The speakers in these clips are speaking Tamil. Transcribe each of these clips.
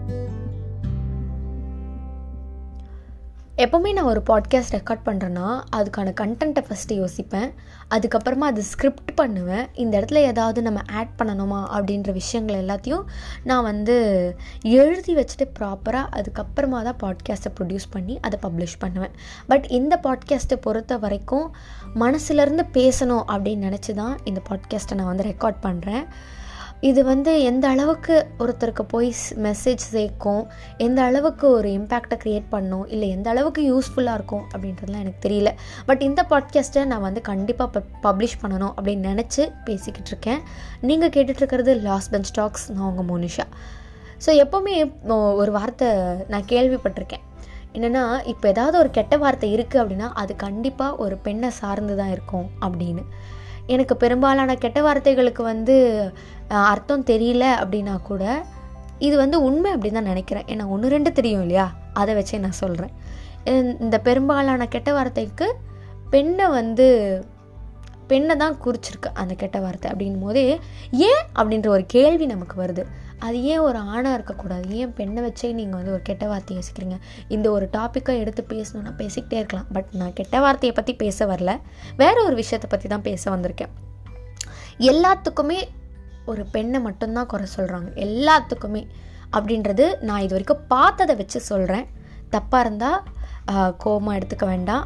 எப்போவுமே நான் ஒரு பாட்காஸ்ட் ரெக்கார்ட் பண்ணுறேன்னா அதுக்கான கண்டென்ட்டை ஃபஸ்ட்டு யோசிப்பேன் அதுக்கப்புறமா அது ஸ்கிரிப்ட் பண்ணுவேன் இந்த இடத்துல ஏதாவது நம்ம ஆட் பண்ணணுமா அப்படின்ற விஷயங்கள் எல்லாத்தையும் நான் வந்து எழுதி வச்சுட்டு ப்ராப்பராக அதுக்கப்புறமா தான் பாட்காஸ்ட்டை ப்ரொடியூஸ் பண்ணி அதை பப்ளிஷ் பண்ணுவேன் பட் இந்த பாட்காஸ்ட்டை பொறுத்த வரைக்கும் மனசுலேருந்து பேசணும் அப்படின்னு நினச்சி தான் இந்த பாட்காஸ்ட்டை நான் வந்து ரெக்கார்ட் பண்ணுறேன் இது வந்து எந்த அளவுக்கு ஒருத்தருக்கு போய் மெசேஜ் சேர்க்கும் எந்த அளவுக்கு ஒரு இம்பேக்டை க்ரியேட் பண்ணும் இல்லை எந்த அளவுக்கு யூஸ்ஃபுல்லாக இருக்கும் அப்படின்றதுலாம் எனக்கு தெரியல பட் இந்த பாட்காஸ்ட்டை நான் வந்து கண்டிப்பாக பப்ளிஷ் பண்ணணும் அப்படின்னு நினச்சி பேசிக்கிட்டு இருக்கேன் நீங்கள் கேட்டுட்ருக்கிறது லாஸ் பெஞ்ச் டாக்ஸ் நான் உங்கள் மோனிஷா ஸோ எப்போவுமே ஒரு வார்த்தை நான் கேள்விப்பட்டிருக்கேன் என்னென்னா இப்போ ஏதாவது ஒரு கெட்ட வார்த்தை இருக்குது அப்படின்னா அது கண்டிப்பாக ஒரு பெண்ணை சார்ந்து தான் இருக்கும் அப்படின்னு எனக்கு பெரும்பாலான கெட்ட வார்த்தைகளுக்கு வந்து அர்த்தம் தெரியல அப்படின்னா கூட இது வந்து உண்மை அப்படின்னு தான் நினைக்கிறேன் ஏன்னா ஒன்று ரெண்டு தெரியும் இல்லையா அதை வச்சே நான் சொல்கிறேன் இந்த பெரும்பாலான கெட்ட வார்த்தைக்கு பெண்ணை வந்து பெண்ணை தான் குறிச்சிருக்கு அந்த கெட்ட வார்த்தை அப்படின் போதே ஏன் அப்படின்ற ஒரு கேள்வி நமக்கு வருது அது ஏன் ஒரு ஆணாக இருக்கக்கூடாது ஏன் பெண்ணை வச்சே நீங்கள் வந்து ஒரு கெட்ட வார்த்தையை யோசிக்கிறீங்க இந்த ஒரு டாப்பிக்கை எடுத்து பேசணுன்னா பேசிக்கிட்டே இருக்கலாம் பட் நான் கெட்ட வார்த்தையை பற்றி பேச வரல வேற ஒரு விஷயத்தை பற்றி தான் பேச வந்திருக்கேன் எல்லாத்துக்குமே ஒரு பெண்ணை மட்டும்தான் குறை சொல்கிறாங்க எல்லாத்துக்குமே அப்படின்றது நான் இது வரைக்கும் பார்த்ததை வச்சு சொல்கிறேன் தப்பாக இருந்தால் கோபமாக எடுத்துக்க வேண்டாம்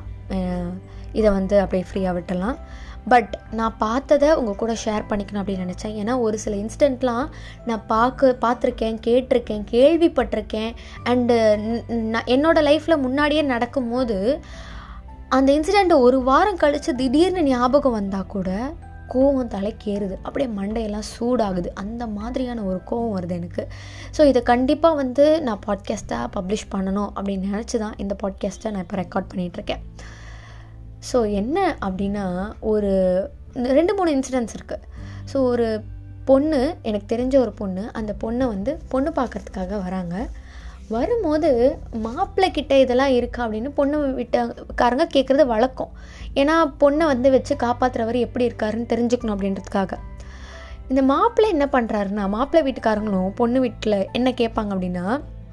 இதை வந்து அப்படியே ஃப்ரீயாக விட்டலாம் பட் நான் பார்த்ததை உங்கள் கூட ஷேர் பண்ணிக்கணும் அப்படின்னு நினச்சேன் ஏன்னா ஒரு சில இன்ஸ்டன்ட்லாம் நான் பார்க்க பார்த்துருக்கேன் கேட்டிருக்கேன் கேள்விப்பட்டிருக்கேன் அண்டு நான் என்னோடய லைஃப்பில் முன்னாடியே நடக்கும்போது அந்த இன்சிடெண்ட் ஒரு வாரம் கழித்து திடீர்னு ஞாபகம் வந்தால் கூட கோவம் தலைக்கேறுது அப்படியே மண்டையெல்லாம் சூடாகுது அந்த மாதிரியான ஒரு கோவம் வருது எனக்கு ஸோ இதை கண்டிப்பாக வந்து நான் பாட்காஸ்ட்டாக பப்ளிஷ் பண்ணணும் அப்படின்னு நினச்சி தான் இந்த பாட்காஸ்ட்டை நான் இப்போ ரெக்கார்ட் பண்ணிகிட்ருக்கேன் ஸோ என்ன அப்படின்னா ஒரு ரெண்டு மூணு இன்சிடென்ட்ஸ் இருக்குது ஸோ ஒரு பொண்ணு எனக்கு தெரிஞ்ச ஒரு பொண்ணு அந்த பொண்ணை வந்து பொண்ணு பார்க்குறதுக்காக வராங்க வரும்போது மாப்பிள்ளை கிட்ட இதெல்லாம் இருக்கா அப்படின்னு பொண்ணு வீட்டுக்காரங்க கேட்குறது வழக்கம் ஏன்னா பொண்ணை வந்து வச்சு காப்பாற்றுறவர் எப்படி இருக்காருன்னு தெரிஞ்சுக்கணும் அப்படின்றதுக்காக இந்த மாப்பிள்ளை என்ன பண்ணுறாருன்னா மாப்பிள்ளை வீட்டுக்காரங்களும் பொண்ணு வீட்டில் என்ன கேட்பாங்க அப்படின்னா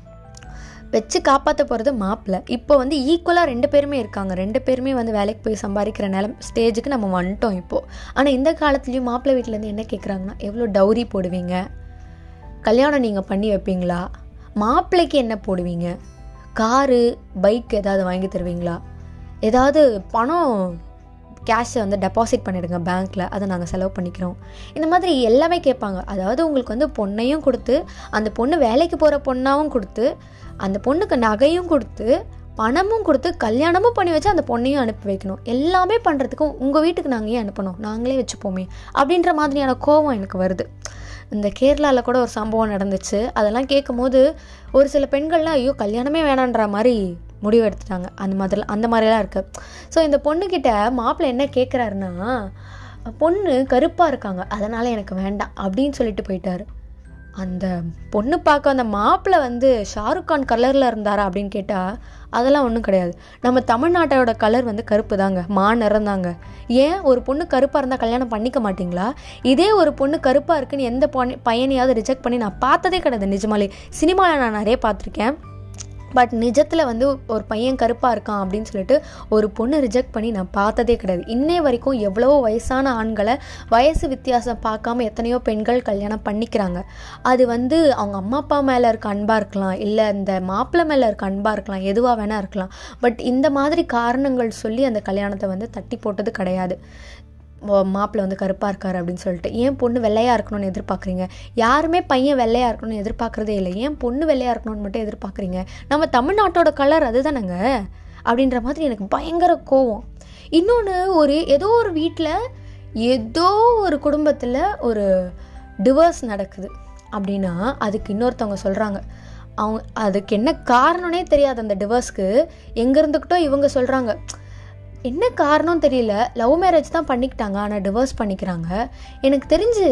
வச்சு காப்பாற்ற போகிறது மாப்பிள்ளை இப்போ வந்து ஈக்குவலாக ரெண்டு பேருமே இருக்காங்க ரெண்டு பேருமே வந்து வேலைக்கு போய் சம்பாதிக்கிற நிலம் ஸ்டேஜுக்கு நம்ம வந்துட்டோம் இப்போது ஆனால் இந்த காலத்துலேயும் மாப்பிள்ளை வீட்டிலேருந்து என்ன கேட்குறாங்கன்னா எவ்வளோ டவுரி போடுவீங்க கல்யாணம் நீங்கள் பண்ணி வைப்பீங்களா மாப்பிள்ளைக்கு என்ன போடுவீங்க காரு பைக் ஏதாவது வாங்கி தருவீங்களா ஏதாவது பணம் கேஷை வந்து டெபாசிட் பண்ணிடுங்க பேங்க்கில் அதை நாங்கள் செலவு பண்ணிக்கிறோம் இந்த மாதிரி எல்லாமே கேட்பாங்க அதாவது உங்களுக்கு வந்து பொண்ணையும் கொடுத்து அந்த பொண்ணு வேலைக்கு போகிற பொண்ணாகவும் கொடுத்து அந்த பொண்ணுக்கு நகையும் கொடுத்து பணமும் கொடுத்து கல்யாணமும் பண்ணி வச்சு அந்த பொண்ணையும் அனுப்பி வைக்கணும் எல்லாமே பண்ணுறதுக்கும் உங்கள் வீட்டுக்கு நாங்கள் ஏன் அனுப்பணும் நாங்களே வச்சுப்போமே அப்படின்ற மாதிரியான கோபம் எனக்கு வருது இந்த கேரளாவில் கூட ஒரு சம்பவம் நடந்துச்சு அதெல்லாம் கேட்கும் போது ஒரு சில பெண்கள்லாம் ஐயோ கல்யாணமே வேணான்ற மாதிரி முடிவு எடுத்துட்டாங்க அந்த மாதிரி அந்த மாதிரிலாம் இருக்குது ஸோ இந்த பொண்ணுக்கிட்ட மாப்பிள்ளை என்ன கேட்குறாருன்னா பொண்ணு கருப்பாக இருக்காங்க அதனால் எனக்கு வேண்டாம் அப்படின்னு சொல்லிட்டு போயிட்டாரு அந்த பொண்ணு பார்க்க அந்த மாப்பிள்ளை வந்து ஷாருக் கான் கலரில் இருந்தாரா அப்படின்னு கேட்டால் அதெல்லாம் ஒன்றும் கிடையாது நம்ம தமிழ்நாட்டோட கலர் வந்து கருப்பு தாங்க மா நிறம் தாங்க ஏன் ஒரு பொண்ணு கருப்பாக இருந்தால் கல்யாணம் பண்ணிக்க மாட்டிங்களா இதே ஒரு பொண்ணு கருப்பாக இருக்குன்னு எந்த பொண்ணு பையனையாவது ரிஜெக்ட் பண்ணி நான் பார்த்ததே கிடையாது நிஜமாலே சினிமாவில் நான் நிறைய பார்த்துருக்கேன் பட் நிஜத்தில் வந்து ஒரு பையன் கருப்பாக இருக்கான் அப்படின்னு சொல்லிட்டு ஒரு பொண்ணு ரிஜெக்ட் பண்ணி நான் பார்த்ததே கிடையாது இன்னே வரைக்கும் எவ்வளவோ வயசான ஆண்களை வயசு வித்தியாசம் பார்க்காம எத்தனையோ பெண்கள் கல்யாணம் பண்ணிக்கிறாங்க அது வந்து அவங்க அம்மா அப்பா மேலே இருக்க அன்பாக இருக்கலாம் இல்லை இந்த மாப்பிள்ளை மேலே இருக்க அன்பாக இருக்கலாம் எதுவாக வேணால் இருக்கலாம் பட் இந்த மாதிரி காரணங்கள் சொல்லி அந்த கல்யாணத்தை வந்து தட்டி போட்டது கிடையாது மாப்பிள்ளை வந்து கருப்பாக இருக்காரு அப்படின்னு சொல்லிட்டு ஏன் பொண்ணு வெள்ளையாக இருக்கணும்னு எதிர்பார்க்குறீங்க யாருமே பையன் வெள்ளையாக இருக்கணும்னு எதிர்பார்க்குறதே இல்லை ஏன் பொண்ணு வெள்ளையாக இருக்கணும்னு மட்டும் எதிர்பார்க்குறீங்க நம்ம தமிழ்நாட்டோட கலர் அதுதானங்க அப்படின்ற மாதிரி எனக்கு பயங்கர கோவம் இன்னொன்று ஒரு ஏதோ ஒரு வீட்டில் ஏதோ ஒரு குடும்பத்தில் ஒரு டிவர்ஸ் நடக்குது அப்படின்னா அதுக்கு இன்னொருத்தவங்க சொல்கிறாங்க அவங்க அதுக்கு என்ன காரணம்னே தெரியாது அந்த டிவர்ஸ்க்கு எங்கே இருந்துக்கிட்டோ இவங்க சொல்கிறாங்க என்ன காரணம் தெரியல லவ் மேரேஜ் தான் பண்ணிக்கிட்டாங்க ஆனால் டிவோர்ஸ் பண்ணிக்கிறாங்க எனக்கு தெரிஞ்சு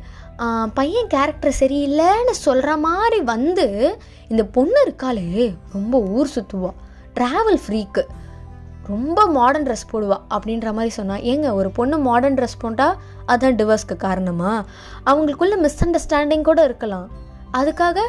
பையன் கேரக்டர் சரியில்லைன்னு சொல்கிற மாதிரி வந்து இந்த பொண்ணு இருக்காளே ரொம்ப ஊர் சுற்றுவா ட்ராவல் ஃப்ரீக்கு ரொம்ப மாடர்ன் ட்ரெஸ் போடுவா அப்படின்ற மாதிரி சொன்னால் ஏங்க ஒரு பொண்ணு மாடர்ன் ட்ரெஸ் போட்டால் அதான் டிவோர்ஸ்க்கு காரணமா அவங்களுக்குள்ள மிஸ் அண்டர்ஸ்டாண்டிங் கூட இருக்கலாம் அதுக்காக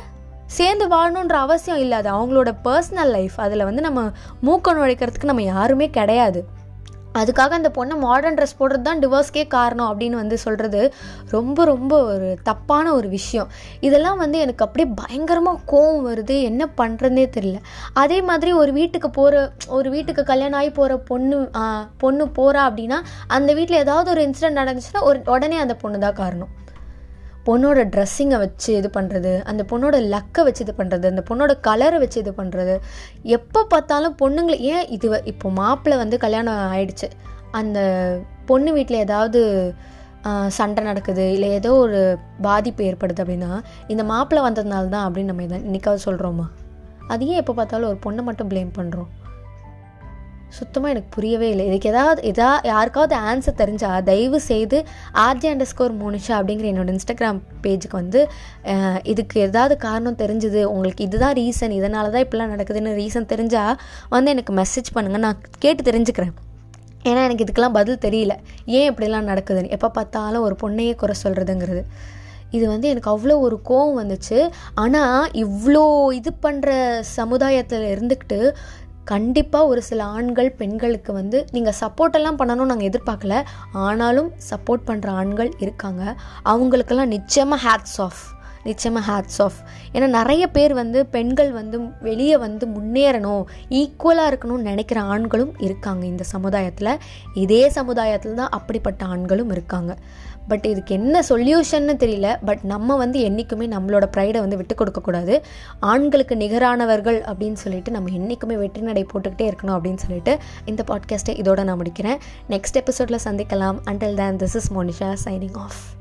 சேர்ந்து வாழணுன்ற அவசியம் இல்லை அது அவங்களோட பர்சனல் லைஃப் அதில் வந்து நம்ம மூக்க நுழைக்கிறதுக்கு நம்ம யாருமே கிடையாது அதுக்காக அந்த பொண்ணை மாடர்ன் ட்ரெஸ் போடுறது தான் டிவோர்ஸ்க்கே காரணம் அப்படின்னு வந்து சொல்கிறது ரொம்ப ரொம்ப ஒரு தப்பான ஒரு விஷயம் இதெல்லாம் வந்து எனக்கு அப்படியே பயங்கரமாக கோவம் வருது என்ன பண்ணுறதுனே தெரியல அதே மாதிரி ஒரு வீட்டுக்கு போகிற ஒரு வீட்டுக்கு கல்யாணம் ஆகி போகிற பொண்ணு ஆ, பொண்ணு போகிறா அப்படின்னா அந்த வீட்டில் ஏதாவது ஒரு இன்சிடென்ட் நடந்துச்சுன்னா ஒரு உடனே அந்த பொண்ணு தான் காரணம் பொண்ணோட ட்ரெஸ்ஸிங்கை வச்சு இது பண்ணுறது அந்த பொண்ணோட லக்கை வச்சு இது பண்ணுறது அந்த பொண்ணோட கலரை வச்சு இது பண்ணுறது எப்போ பார்த்தாலும் பொண்ணுங்களை ஏன் இது வ- இப்போ மாப்பிள்ளை வந்து கல்யாணம் ஆயிடுச்சு அந்த பொண்ணு வீட்டில் ஏதாவது ஆ, சண்டை நடக்குது இல்லை ஏதோ ஒரு பாதிப்பு ஏற்படுது அப்படின்னா இந்த மாப்பிள்ளை வந்ததுனால தான் அப்படின்னு நம்ம இதை இன்னைக்காவது சொல்கிறோமா அது ஏன் எப்போ பார்த்தாலும் ஒரு பொண்ணை மட்டும் ப்ளேம் பண்ணுறோம் சுத்தமாக எனக்கு புரியவே இல்லை இதுக்கு ஏதாவது எதா யாருக்காவது ஆன்சர் தெரிஞ்சால் தயவு செய்து ஆர்ஜி அண்டர் ஸ்கோர் மோனிஷா அப்படிங்கிற என்னோட இன்ஸ்டாகிராம் பேஜுக்கு வந்து அஹ், இதுக்கு ஏதாவது காரணம் தெரிஞ்சுது உங்களுக்கு இதுதான் ரீசன் இதனால தான் இப்படிலாம் நடக்குதுன்னு ரீசன் தெரிஞ்சால் வந்து எனக்கு மெசேஜ் பண்ணுங்கள் நான் கேட்டு தெரிஞ்சுக்கிறேன் ஏன்னா எனக்கு இதுக்கெல்லாம் பதில் தெரியல ஏன் இப்படிலாம் நடக்குதுன்னு எப்போ பார்த்தாலும் ஒரு பொண்ணையே குறை சொல்கிறதுங்கிறது இது வந்து எனக்கு அவ்வளோ ஒரு கோவம் வந்துச்சு ஆனால் இவ்வளோ இது பண்ணுற சமுதாயத்தில் இருந்துக்கிட்டு கண்டிப்பாக ஒரு சில ஆண்கள் பெண்களுக்கு வந்து நீங்கள் சப்போர்ட் எல்லாம் பண்ணணும்னு நாங்கள் எதிர்பார்க்கல ஆனாலும் சப்போர்ட் பண்ணுற ஆண்கள் இருக்காங்க அவங்களுக்கெல்லாம் நிச்சயமாக ஹேட்ஸ் ஆஃப் நிச்சயமாக ஹேட்ஸ் ஆஃப் ஏன்னா நிறைய பேர் வந்து பெண்கள் வந்து வெளியே வந்து முன்னேறணும் ஈக்குவலாக இருக்கணும்னு நினைக்கிற ஆண்களும் இருக்காங்க இந்த சமுதாயத்தில் இதே சமுதாயத்தில் தான் அப்படிப்பட்ட ஆண்களும் இருக்காங்க பட் இதுக்கு என்ன சொல்யூஷன்னு தெரியல பட் நம்ம வந்து என்றைக்குமே நம்மளோட ப்ரைடை வந்து விட்டு கொடுக்கக்கூடாது ஆண்களுக்கு நிகரானவர்கள் அப்படின்னு சொல்லிட்டு நம்ம என்றைக்குமே வெற்றி நடை போட்டுக்கிட்டே இருக்கணும் அப்படின்னு சொல்லிட்டு இந்த பாட்காஸ்ட்டை இதோட நான் முடிக்கிறேன் நெக்ஸ்ட் எபிசோடில் சந்திக்கலாம் until then this is Monisha signing of